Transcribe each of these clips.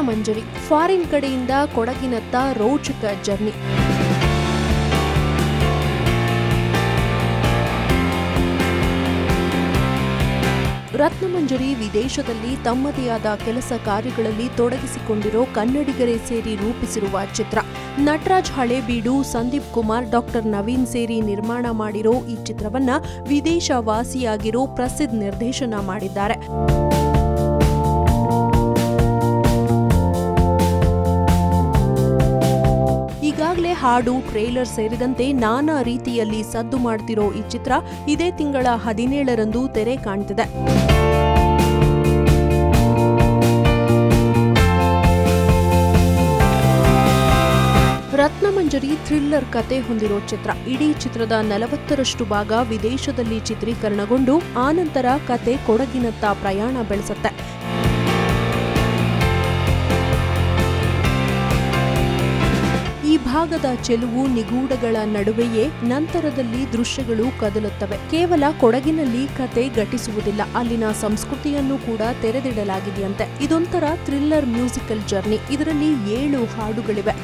ರತ್ನಮಂಜರಿ foreign ಕಡೆಯಿಂದ ಕೊಡಗಿನತ್ತ ರೋಚಕ journey ರತ್ನಮಂಜರಿ ವಿದೇಶದಲ್ಲಿ ತಮ್ಮದೇ ಆದ ಕೆಲಸ ಕಾರ್ಯಗಳಲ್ಲಿ ತೊಡಗಿಸಿಕೊಂಡಿರೋ ಕನ್ನಡಿಗರೇ ಸೇರಿ ರೂಪಿಸಿರುವ ಚಿತ್ರ ನಟರಾಜ್ ಹಳೇಬೀಡು ಸಂದೀಪ್ ಕುಮಾರ್ ಡಾಕ್ಟರ್ ನವೀನ್ ಸೇರಿ ನಿರ್ಮಾಣ ಮಾಡಿರೋ ಈ ಚಿತ್ರವನ್ನ ವಿದೇಶ ವಾಸಿಯಾಗಿರೋ ಪ್ರಸಿದ್ಧ ನಿರ್ದೇಶನ ಮಾಡಿದ್ದಾರೆ ಈಗಾಗಲೇ ಹಾಡು ಟ್ರೇಲರ್ ಸೇರಿದಂತೆ ನಾನಾ ರೀತಿಯಲ್ಲಿ ಸದ್ದು ಮಾಡ್ತಿರೋ ಈ ಚಿತ್ರ ಇದೇ ತಿಂಗಳ ಹದಿನೇಳರಂದು ತೆರೆ ಕಾಣ್ತಿದೆ ರತ್ನಮಂಜರಿ ಥ್ರಿಲ್ಲರ್ ಕತೆ ಹೊಂದಿರೋ ಚಿತ್ರ ಇಡೀ ಚಿತ್ರದ ನಲವತ್ತರಷ್ಟು ಭಾಗ ವಿದೇಶದಲ್ಲಿ ಚಿತ್ರೀಕರಣಗೊಂಡು ಆನಂತರ ಕತೆ ಕೊಡಗಿನತ್ತ ಪ್ರಯಾಣ ಬೆಳೆಸುತ್ತೆ ಈ ಭಾಗದ ಚೆಲುವು ನಿಗೂಢಗಳ ನಡುವೆಯೇ ನಂತರದಲ್ಲಿ ದೃಶ್ಯಗಳು ಕದಲುತ್ತವೆ ಕೇವಲ ಕೊಡಗಿನಲ್ಲಿ ಕತೆ ಘಟಿಸುವುದಿಲ್ಲ ಅಲ್ಲಿನ ಸಂಸ್ಕೃತಿಯನ್ನು ಕೂಡ ತೆರೆದಿಡಲಾಗಿದೆಯಂತೆ ಇದೊಂಥರ ಥ್ರಿಲ್ಲರ್ ಮ್ಯೂಸಿಕಲ್ ಜರ್ನಿ ಇದರಲ್ಲಿ ಏಳು ಹಾಡುಗಳಿವೆ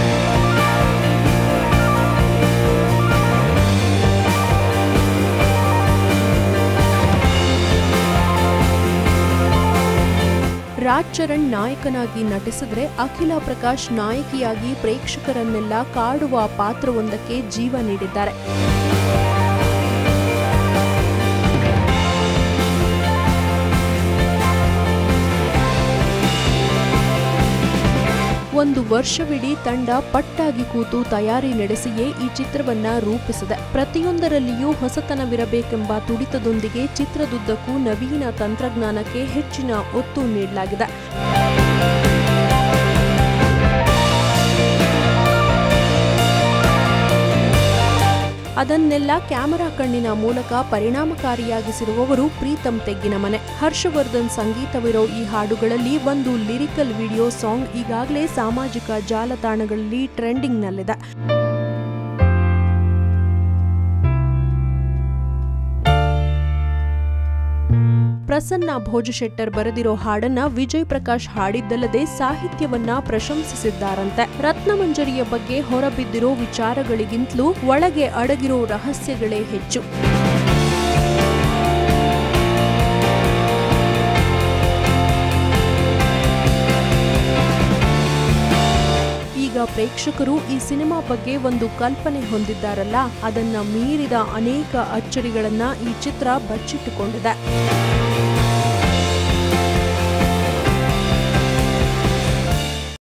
ರಾಜ್ ಚರಣ್ ನಾಯಕನಾಗಿ ನಟಿಸಿದ್ರೆ ಅಖಿಲ ಪ್ರಕಾಶ್ ನಾಯಕಿಯಾಗಿ ಪ್ರೇಕ್ಷಕರನ್ನೆಲ್ಲ ಕಾಡುವ ಪಾತ್ರವೊಂದಕ್ಕೆ ಜೀವ ನೀಡಿದ್ದಾರೆ ಒಂದು ವರ್ಷವಿಡೀ ತಂಡ ಪಟ್ಟಾಗಿ ಕೂತು ತಯಾರಿ ನಡೆಸಿಯೇ ಈ ಚಿತ್ರವನ್ನ ರೂಪಿಸಿದೆ ಪ್ರತಿಯೊಂದರಲ್ಲಿಯೂ ಹೊಸತನವಿರಬೇಕೆಂಬ ತುಡಿತದೊಂದಿಗೆ ಚಿತ್ರದುದ್ದಕ್ಕೂ ನವೀನ ತಂತ್ರಜ್ಞಾನಕ್ಕೆ ಹೆಚ್ಚಿನ ಒತ್ತು ನೀಡಲಾಗಿದೆ ಅದನ್ನೆಲ್ಲ ಕ್ಯಾಮೆರಾ ಕಣ್ಣಿನ ಮೂಲಕ ಪರಿಣಾಮಕಾರಿಯಾಗಿಸಿರುವವರು ಪ್ರೀತಂ ತೆಗ್ಗಿನ ಮನೆ ಹರ್ಷವರ್ಧನ್ ಸಂಗೀತವಿರೋ ಈ ಹಾಡುಗಳಲ್ಲಿ ಒಂದು ಲಿರಿಕಲ್ ವಿಡಿಯೋ ಸಾಂಗ್ ಈಗಾಗಲೇ ಸಾಮಾಜಿಕ ಜಾಲತಾಣಗಳಲ್ಲಿ ಟ್ರೆಂಡಿಂಗ್ನಲ್ಲಿದೆ ಪ್ರಸನ್ನ ಭೋಜಶೆಟ್ಟರ್ ಬರೆದಿರೋ ಹಾಡನ್ನ ವಿಜಯ್ ಪ್ರಕಾಶ್ ಹಾಡಿದ್ದಲ್ಲದೆ ಸಾಹಿತ್ಯವನ್ನ ಪ್ರಶಂಸಿಸಿದ್ದಾರಂತೆ ರತ್ನಮಂಜರಿಯ ಬಗ್ಗೆ ಹೊರಬಿದ್ದಿರೋ ವಿಚಾರಗಳಿಗಿಂತಲೂ ಒಳಗೆ ಅಡಗಿರೋ ರಹಸ್ಯಗಳೇ ಹೆಚ್ಚು ಈಗ ಪ್ರೇಕ್ಷಕರು ಈ ಸಿನಿಮಾ ಬಗ್ಗೆ ಒಂದು ಕಲ್ಪನೆ ಹೊಂದಿದ್ದಾರಲ್ಲ ಅದನ್ನ ಮೀರಿದ ಅನೇಕ ಅಚ್ಚರಿಗಳನ್ನ ಈ ಚಿತ್ರ ಬಚ್ಚಿಟ್ಟುಕೊಂಡಿದೆ